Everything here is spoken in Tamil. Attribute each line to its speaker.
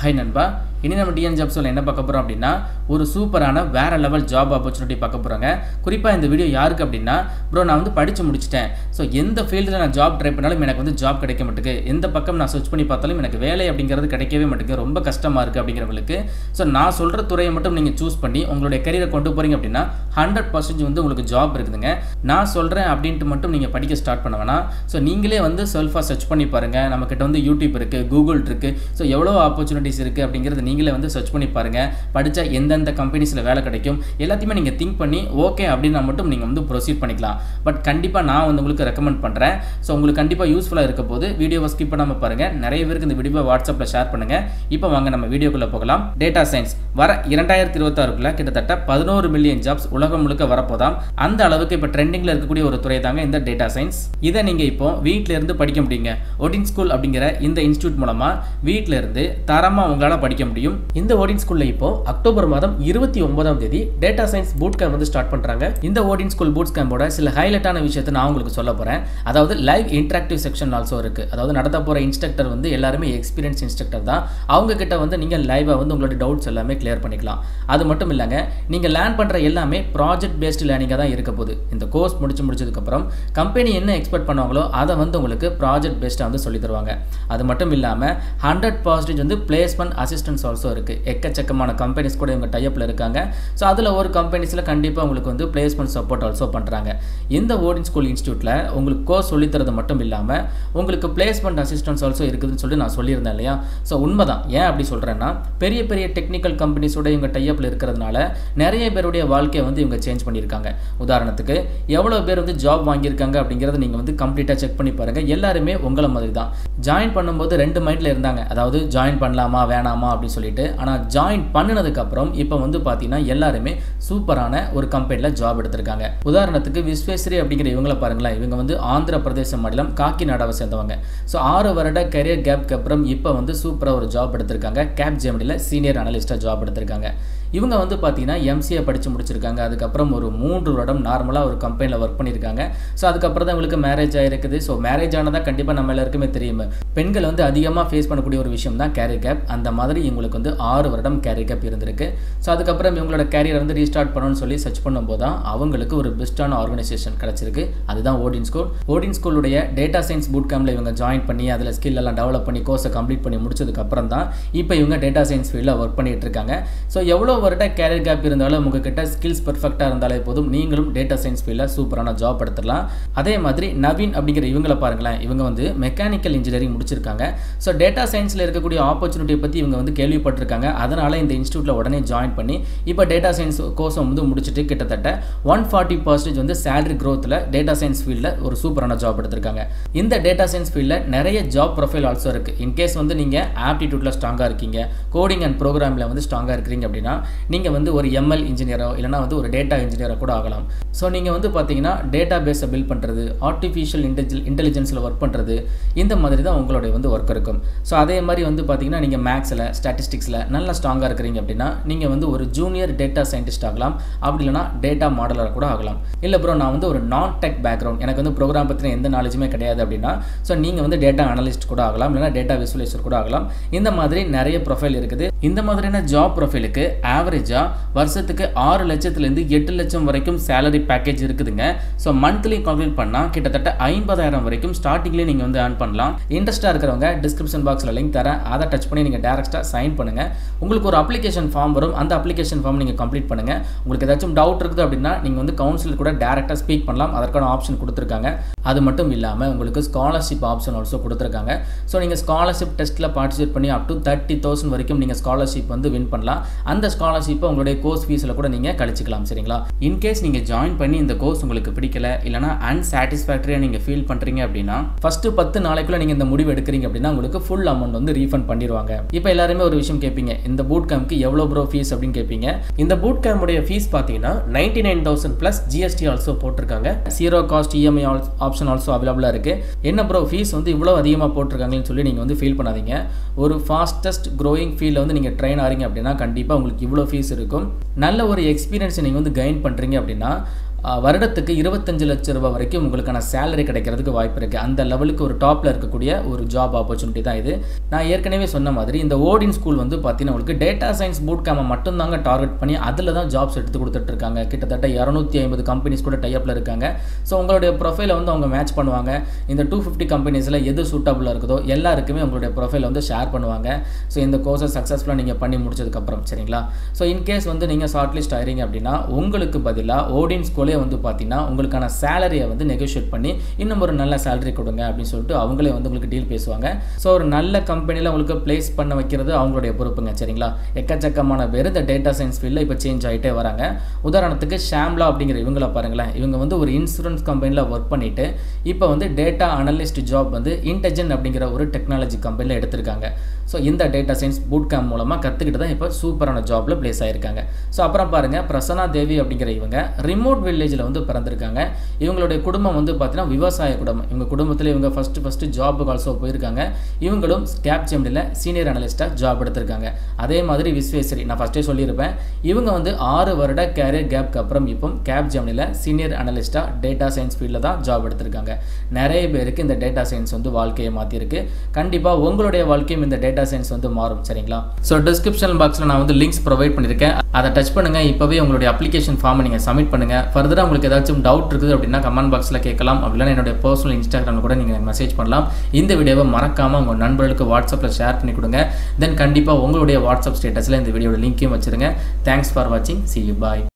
Speaker 1: ஹை நண்பா இனி நம்ம டிஎன் ஜாப்ஸில் என்ன பார்க்க போகிறோம் அப்படின்னா ஒரு சூப்பரான வேற லெவல் ஜாப் ஆப்பர்ச்சுனிட்டி பார்க்க போகிறாங்க குறிப்பாக இந்த வீடியோ யாருக்கு அப்படின்னா ப்ரோ நான் வந்து படித்து முடிச்சிட்டேன் ஸோ எந்த ஃபீல்டில் நான் ஜாப் ட்ரை பண்ணாலும் எனக்கு வந்து ஜாப் கிடைக்க மாட்டேங்குது எந்த பக்கம் நான் சர்ச் பண்ணி பார்த்தாலும் எனக்கு வேலை அப்படிங்கிறது கிடைக்கவே மாட்டேங்குது ரொம்ப கஷ்டமாக இருக்குது அப்படிங்கிறவங்களுக்கு ஸோ நான் சொல்கிற துறையை மட்டும் நீங்கள் சூஸ் பண்ணி உங்களுடைய கரியரை கொண்டு போகிறீங்க அப்படின்னா ஹண்ட்ரட் பர்சன்டேஜ் வந்து உங்களுக்கு ஜாப் இருக்குதுங்க நான் சொல்கிறேன் அப்படின்ட்டு மட்டும் நீங்கள் படிக்க ஸ்டார்ட் பண்ண வேணாம் ஸோ நீங்களே வந்து செல்ஃபாக சர்ச் பண்ணி பாருங்கள் நம்மக்கிட்ட வந்து யூடியூப் இருக்குது கூகுள் இருக்குது ஸோ எவ்வளோ ஆப்பர்ச்சுனிட்டிஸ் இருக்குது அப்படிங்கிறது நீங்களே வந்து சர்ச் பண்ணி பாருங்கள் படித்தா எந்தெந்த கம்பெனிஸில் வேலை கிடைக்கும் எல்லாத்தையுமே நீங்கள் திங்க் பண்ணி ஓகே அப்படின்னா மட்டும் நீங்கள் வந்து ப்ரொசீட் பண்ணிக்கலாம் பட் கண்டிப்பாக நான் வந்து உங்களுக்கு ரெக்கமெண்ட் பண்ணுறேன் ஸோ உங்களுக்கு கண்டிப்பாக யூஸ்ஃபுல்லாக இருக்க போது வீடியோவை ஸ்கிப் பண்ணாமல் பாருங்கள் நிறைய பேருக்கு இந்த வீடியோவை வாட்ஸ்அப்பில் ஷேர் பண்ணுங்கள் இப்போ வாங்க நம்ம வீடியோக்குள்ளே போகலாம் டேட்டா சயின்ஸ் வர இரண்டாயிரத்தி இருபத்தாறுக்குள்ள கிட்டத்தட்ட பதினோரு மில்லியன் ஜாப்ஸ் உலகம் முழுக்க வரப்போதாம் அந்த அளவுக்கு இப்போ ட்ரெண்டிங்கில் இருக்கக்கூடிய ஒரு துறை தாங்க இந்த டேட்டா சயின்ஸ் இதை நீங்கள் இப்போ வீட்டில இருந்து படிக்க முடியுங்க ஒடின் ஸ்கூல் அப்படிங்கிற இந்த இன்ஸ்டியூட் மூலமாக வீட்டில இருந்து தரமாக உங்களால் படிக்க முடியும் இந்த ஓடின் ஸ்கூலில் இப்போ அக்டோபர் மாதம் இருபத்தி ஒன்பதாம் தேதி டேட்டா சயின்ஸ் பூட் கேம்ப் வந்து ஸ்டார்ட் பண்ணுறாங்க இந்த ஓடின் ஸ்கூல் பூட் கேம்போட சில ஹைலைட்டான விஷயத்தை நான் உங்களுக்கு சொல்ல போகிறேன் அதாவது லைவ் இன்ட்ராக்டிவ் செக்ஷன் ஆல்சோ இருக்குது அதாவது நடத்த போகிற இன்ஸ்ட்ரக்டர் வந்து எல்லாருமே எக்ஸ்பீரியன்ஸ் இன்ஸ்ட்ரக்டர் தான் அவங்க கிட்ட வந்து நீங்கள் லைவாக வந்து உங்களோட டவுட்ஸ் எல்லாமே கிளியர் பண்ணிக்கலாம் அது மட்டும் இல்லைங்க நீங்கள் லேர்ன் பண்ணுற எல்லாமே ப்ராஜெக்ட் பேஸ்டு லேர்னிங்காக தான் இருக்க போகுது இந்த கோர்ஸ் முடிச்சு முடிச்சதுக்கப்புறம் கம்பெனி என்ன எக்ஸ்பெக்ட் பண்ணுவாங்களோ அதை வந்து உங்களுக்கு ப்ராஜெக்ட் பேஸ்டாக வந்து சொல்லி தருவாங்க அது மட்டும் இல்லாமல் ஹண்ட்ரட் பர்சன்டேஜ் வந்து பிளேஸ்மெண்ட் அசிஸ்டன்ஸ் ஆல்சோ இருக்குது எக்கச்சக்கமான கம்பெனிஸ் கூட இவங்க டைப்பில் இருக்காங்க ஸோ அதில் ஒரு கம்பெனிஸில் கண்டிப்பாக உங்களுக்கு வந்து பிளேஸ்மெண்ட் சப்போர்ட் ஆல்சோ பண்ணுறாங்க இந்த ஓடின் ஸ்கூல் இன்ஸ்டியூட்டில் உங்களுக்கு கோர்ஸ் சொல்லித்தரது மட்டும் இல்லாமல் உங்களுக்கு பிளேஸ்மெண்ட் அசிஸ்டன்ஸ் ஆல்சோ இருக்குதுன்னு சொல்லி நான் சொல்லியிருந்தேன் இல்லையா ஸோ உண்மைதான் ஏன் அப்படி சொல்கிறேன்னா பெரிய பெரிய டெக்னிக்கல் கம்பெனிஸோட இவங்க டைப்பில் இருக்கிறதுனால நிறைய பேருடைய வாழ்க்கையை வந்து இவங்க சேஞ்ச் பண்ணியிருக்காங்க உதாரணத்துக்கு எவ்வளோ பேர் வந்து ஜாப் வாங்கியிருக்காங்க அப்படிங்கிறத நீங்கள் வந்து கம்ப்ளீட்டாக செக் பண்ணி பாருங்கள் எல்லாருமே உங்களை மாதிரி தான் ஜாயின் பண்ணும்போது ரெண்டு மைண்டில் இருந்தாங்க அதாவது ஜாயின் பண்ணலாமா வேணாமா அப்படின்னு சொல்லிட்டு ஆனால் ஜாயின் பண்ணினதுக்கப்புறம் இப்போ வந்து பார்த்தீங்கன்னா எல்லாருமே சூப்பரான ஒரு கம்பெனியில் ஜாப் எடுத்திருக்காங்க உதாரணத்துக்கு விஸ்வேஸ்வரி அப்படிங்கிற இவங்களை பாருங்களேன் இவங்க வந்து ஆந்திர பிரதேச மாநிலம் காக்கிநாடாவை சேர்ந்தவங்க ஸோ ஆறு வருட கரியர் கேப்க்கு அப்புறம் இப்போ வந்து சூப்பராக ஒரு ஜாப் எடுத்திருக்காங்க கேப் ஜெமினியில் சீனியர் அனலிஸ்ட்டாக ஜாப் எடுத்திருக்காங்க இவங்க வந்து பார்த்தீங்கன்னா எம்சிஏ படித்து முடிச்சிருக்காங்க அதுக்கப்புறம் ஒரு மூன்று வருடம் நார்மலாக ஒரு கம்பெனியில் ஒர்க் பண்ணியிருக்காங்க ஸோ அதுக்கப்புறம் தான் இவங்களுக்கு மேரேஜ் ஆகிருக்குது ஸோ மேரேஜ் ஆனதான் கண்டிப்பாக நம்ம எல்லாருக்குமே தெரியும் பெண்கள் வந்து அதிகமாக ஃபேஸ் பண்ணக்கூடிய ஒரு விஷயம் தான் கேரியர் கேப் அந்த மாதிரி இவங்களுக்கு வந்து ஆறு வருடம் கேரியர் கேப் இருந்திருக்கு ஸோ அதுக்கப்புறம் இவங்களோட கேரியர் வந்து ரீஸ்டார்ட் பண்ணணும்னு சொல்லி சர்ச் பண்ணும்போது தான் அவங்களுக்கு ஒரு பெஸ்ட்டான ஆர்கனைசேஷன் கிடச்சிருக்கு அதுதான் ஓடின் ஸ்கூல் ஓடின் ஸ்கூலுடைய டேட்டா சயின்ஸ் பூட் கேம்பில் இவங்க ஜாயின் பண்ணி அதில் ஸ்கில் எல்லாம் டெவலப் பண்ணி கோர்ஸை கம்ப்ளீட் பண்ணி முடிச்சதுக்கப்புறம் தான் இப்போ இவங்க டேட்டா சயின்ஸ் ஃபீல்டில் ஒர்க் பண்ணிட்டு இருக்காங்க ஸோ எவ்வளோ வருட கேரியர் கேப் இருந்தாலும் உங்ககிட்ட ஸ்கில்ஸ் பர்ஃபெக்டாக இருந்தாலே போதும் நீங்களும் டேட்டா சயின்ஸ் ஃபீல்டில் சூப்பரான ஜாப் எடுத்துடலாம் அதே மாதிரி நவீன் அப்படிங்கிற இவங்களை பாருங்களேன் இவங்க வந்து மெக்கானிக்கல் இன்ஜினியரிங் முடிச்சிருக்காங்க ஸோ டேட்டா சயின்ஸில் இருக்கக்கூடிய ஆப்பர்ச்சுனிட்டியை பற்றி இவங்க வந்து கேள்விப்பட்டிருக்காங்க அதனால் இந்த இன்ஸ்டியூட்டில் உடனே ஜாயின் பண்ணி இப்போ டேட்டா சயின்ஸ் கோர்ஸை வந்து முடிச்சுட்டு கிட்டத்தட்ட ஒன் ஃபார்ட்டி பர்சன்டேஜ் வந்து சேலரி க்ரோத்தில் டேட்டா சயின்ஸ் ஃபீல்டில் ஒரு சூப்பரான ஜாப் எடுத்திருக்காங்க இந்த டேட்டா சயின்ஸ் ஃபீல்டில் நிறைய ஜாப் ப்ரொஃபைல் ஆல்சோ இருக்குது இன்கேஸ் வந்து நீங்கள் ஆப்டிடியூட்டில் ஸ்ட்ராங்காக இருக்கீங்க கோடிங் அண்ட் ப்ரோக்ராமில் வந்து ஸ்ட்ராங்காக இருக்கிறீங்க அப்படின்னா நீங்கள் வந்து ஒரு எம்எல் இன்ஜினியரோ இல்லைனா வந்து ஒரு டேட்டா இன்ஜினியரோ கூட ஆகலாம் ஸோ நீங்கள் வந்து பார்த்தீங்கன்னா டேட்டா பேஸை பில்ட் பண்ணுறது ஆர்டிஃபிஷியல் இன்டெலிஜெல் இன்டெலிஜென்ஸில் ஒர்க் பண்ணுறது இந்த மாதிரி தான் உங்களுடைய வந்து ஒர்க் இருக்கும் ஸோ அதே மாதிரி வந்து பார்த்தீங்கன்னா நீங்கள் மேக்ஸில் ஸ்டாட்டிஸ்டிக்ஸில் நல்லா ஸ்ட்ராங்காக இருக்கிறீங்க அப்படின்னா நீங்கள் வந்து ஒரு ஜூனியர் டேட்டா சயின்டிஸ்ட் ஆகலாம் அப்படி இல்லைனா டேட்டா மாடலர் கூட ஆகலாம் இல்லை ப்ரோ நான் வந்து ஒரு நான் டெக் பேக்ரவுண்ட் எனக்கு வந்து ப்ரோக்ராம் பற்றின எந்த நாலேஜுமே கிடையாது அப்படின்னா ஸோ நீங்கள் வந்து டேட்டா அனலிஸ்ட் கூட ஆகலாம் இல்லைனா டேட்டா விசுவலைசர் கூட ஆகலாம் இந்த மாதிரி நிறைய ப்ரொஃபைல் இருக்குது இந்த மாதிரியான ஜாப் ப்ரொஃபைலுக்கு ஆவரேஜாக வருஷத்துக்கு ஆறு லட்சத்துலேருந்து எட்டு லட்சம் வரைக்கும் சேலரி பேக்கேஜ் இருக்குதுங்க ஸோ மந்த்லி கால்குலேட் பண்ணால் கிட்டத்தட்ட ஐம்பதாயிரம் வரைக்கும் ஸ்டார்டிங்லேயே நீங்கள் வந்து ஏர்ன் பண்ணலாம் இன்ட்ரெஸ்ட்டாக இருக்கிறவங்க டிஸ்கிரிப்ஷன் பாக்ஸில் லிங்க் தரேன் அதை டச் பண்ணி நீங்கள் டேரெக்டாக சைன் பண்ணுங்கள் உங்களுக்கு ஒரு அப்ளிகேஷன் ஃபார்ம் வரும் அந்த அப்ளிகேஷன் ஃபார்ம் நீங்கள் கம்ப்ளீட் பண்ணுங்கள் உங்களுக்கு ஏதாச்சும் டவுட் இருக்குது அப்படின்னா நீங்கள் வந்து கவுன்சில் கூட டேரெக்டாக ஸ்பீக் பண்ணலாம் அதற்கான ஆப்ஷன் கொடுத்துருக்காங்க அது மட்டும் இல்லாமல் உங்களுக்கு ஸ்காலர்ஷிப் ஆப்ஷன் ஆல்சோ கொடுத்துருக்காங்க ஸோ நீங்கள் ஸ்காலர்ஷிப் டெஸ்ட்டில் பார்ட்டிசிபேட் பண்ணி அப் டு தேர்ட்டி தௌசண்ட் வரைக்கும் நீங்கள் ஸ்காலர்ஷிப் வந்து வின் பண்ணலாம் அந்த ஸ்காலர்ஷிப்பை உங்களுடைய கோர்ஸ் ஃபீஸில் கூட நீங்கள் கழிச்சிக்கலாம் சரிங்களா இன்கேஸ் நீங்கள் ஜாயின் பண்ணி இந்த கோர்ஸ் உங்களுக்கு பிடிக்கல இல்லைனா அன்சாட்டிஸ்ஃபேக்டரியாக நீங்கள் ஃபீல் பண்ணுறீங்க அப்படின்னா ஃபஸ்ட்டு பத்து நாளைக்குள்ளே நீங்கள் இந்த முடிவு எடுக்கிறீங்க அப்படின்னா உங்களுக்கு ஃபுல் அமௌண்ட் வந்து ரீஃபண்ட் பண்ணிடுவாங்க இப்போ எல்லாருமே ஒரு விஷயம் கேட்பீங்க இந்த பூட் கேம்ப்க்கு எவ்வளோ ப்ரோ ஃபீஸ் அப்படின்னு கேட்பீங்க இந்த பூட் கேம்புடைய ஃபீஸ் பார்த்தீங்கன்னா ninety nine thousand plus GST also போட்டிருக்காங்க zero cost EMI option also அவைலபிளாக இருக்குது என்ன ப்ரோ ஃபீஸ் வந்து இவ்வளோ அதிகமாக போட்டிருக்காங்கன்னு சொல்லி நீங்கள் வந்து ஃபீல் பண்ணாதீங்க ஒரு ஃபாஸ்டஸ்ட் க்ரோயிங் ஃபீல்டில் வந்து நீங்கள் ட்ரெயின் ஆகிறீங்க அப்படின்னா கண்டிப்பாக உங்களுக்கு இவ்வளோ ஃபீஸ் இருக்கும் நல்ல ஒரு எக்ஸ்பீரியன்ஸை நீங்கள் வந்து கெயின் பண்ணுறீங்க அப்படின்னா ஆஹ், வருடத்துக்கு இருபத்தஞ்சு லட்ச ரூபாய் வரைக்கும் உங்களுக்கான சேலரி கிடைக்கிறதுக்கு வாய்ப்பு இருக்குது அந்த லெவலுக்கு ஒரு டாப்பில் இருக்கக்கூடிய ஒரு ஜாப் ஆப்பர்ச்சுனிட்டி தான் இது நான் ஏற்கனவே சொன்ன மாதிரி இந்த ஓடின் ஸ்கூல் வந்து பார்த்தீங்கன்னா உங்களுக்கு டேட்டா சயின்ஸ் பூட் கேமை மட்டும்தாங்க டார்கெட் பண்ணி அதில் தான் ஜாப்ஸ் எடுத்து கொடுத்துட்டு இருக்காங்க கிட்டத்தட்ட இரநூத்தி ஐம்பது கம்பெனிஸ் கூட டைப்பில் இருக்காங்க ஸோ உங்களுடைய ப்ரொஃபைலை வந்து அவங்க மேட்ச் பண்ணுவாங்க இந்த டூ ஃபிஃப்டி கம்பெனிஸில் எது சூட்டபுளாக இருக்குதோ எல்லாருக்குமே உங்களுடைய ப்ரொஃபைலை வந்து ஷேர் பண்ணுவாங்க ஸோ இந்த கோர்ஸை சக்ஸஸ்ஃபுல்லாக நீங்கள் பண்ணி முடிச்சதுக்கப்புறம் சரிங்களா ஸோ இன்கேஸ் வந்து நீங்கள் ஷார்ட் லிஸ்ட் ஆகிறீங்க அப்படின்னா உங்களுக்கு பதிலாக ஓடின் ஸ்கூலே வந்து பார்த்தீங்கன்னா உங்களுக்கான சேலரியை வந்து நெகோஷியேட் பண்ணி இன்னும் ஒரு நல்ல சேலரி கொடுங்க அப்படின்னு சொல்லிட்டு அவங்களே வந்து உங்களுக்கு டீல் பேசுவாங்க ஸோ ஒரு நல்ல கம்பெனியில் உங்களுக்கு ப்ளேஸ் பண்ண வைக்கிறது அவங்களுடைய பொறுப்புங்க சரிங்களா எக்கச்சக்கமான பேர் இந்த டேட்டா சயின்ஸ் ஃபீல்டில் இப்போ சேஞ்ச் ஆகிட்டே வராங்க உதாரணத்துக்கு ஷாம்லா அப்படிங்கிற இவங்கள பாருங்களேன் இவங்க வந்து ஒரு இன்சூரன்ஸ் கம்பெனியில் ஒர்க் பண்ணிட்டு இப்போ வந்து டேட்டா அனலிஸ்ட் ஜாப் வந்து இன்டெஜன் அப்படிங்கிற ஒரு டெக்னாலஜி கம்பெனியில் எடுத்திருக்காங்க ஸோ இந்த டேட்டா சயின்ஸ் பூட் கேம்ப் மூலமாக கற்றுக்கிட்டு தான் இப்போ சூப்பரான ஜாப்பில் ப்ளேஸ் ஆயிருக்காங்க ஸோ அப்புறம் பாருங்கள் பிரசன்னா தேவி அப்படிங்கிற இவங்க ரிமோட் வில்லேஜில் வந்து பிறந்திருக்காங்க இவங்களுடைய குடும்பம் வந்து பார்த்தீங்கன்னா விவசாய குடும்பம் இவங்க குடும்பத்தில் இவங்க ஃபஸ்ட்டு ஃபஸ்ட்டு ஜாபுக்கு ஆல்சோ போயிருக்காங்க இவங்களும் கேப் ஜெம்டியில் சீனியர் அனலிஸ்ட்டாக ஜாப் எடுத்திருக்காங்க அதே மாதிரி விஸ்வேஸ்வரி நான் ஃபஸ்ட்டே சொல்லியிருப்பேன் இவங்க வந்து ஆறு வருட கேரியர் கேப்க்கு அப்புறம் இப்போ கேப் ஜெம்னியில் சீனியர் அனலிஸ்ட்டாக டேட்டா சயின்ஸ் ஃபீல்டில் தான் ஜாப் எடுத்திருக்காங்க நிறைய பேருக்கு இந்த டேட்டா சயின்ஸ் வந்து வாழ்க்கையை மாற்றிருக்கு கண்டிப்பாக உங்களுடைய வாழ்க்கையும் இந்த டேட்டா சயின்ஸ் வந்து மாறும் சரிங்களா ஸோ டிஸ்கிரிப்ஷன் பாக்ஸில் நான் வந்து லிங்க்ஸ் ப்ரொவைட் பண்ணியிருக்கேன் அதை டச் பண்ணுங்கள் இப்போவே உங்களுடைய அப்ளிகேஷன் ஃபார்மை நீங்கள் சப்மிட் பண்ணுங்கள் ஃபர்தராக உங்களுக்கு ஏதாச்சும் டவுட் இருக்குது அப்படின்னா கமெண்ட் பாக்ஸில் கேட்கலாம் அப்படின்னா என்னுடைய பர்சனல் இன்ஸ்டாகிராமில் கூட நீங்கள் மெசேஜ் பண்ணலாம் இந்த வீடியோவை மறக்காமல் உங்கள் நண்பர்களுக்கு வாட்ஸ்அப்பில் ஷேர் பண்ணி கொடுங்க தென் கண்டிப்பாக உங்களுடைய வாட்ஸ்அப் ஸ்டேட்டஸில் இந்த வீடியோட லிங்க்கையும் வச்சுருங்க தேங்க்ஸ் ஃபார் வாட்சிங் சி யூ பாய்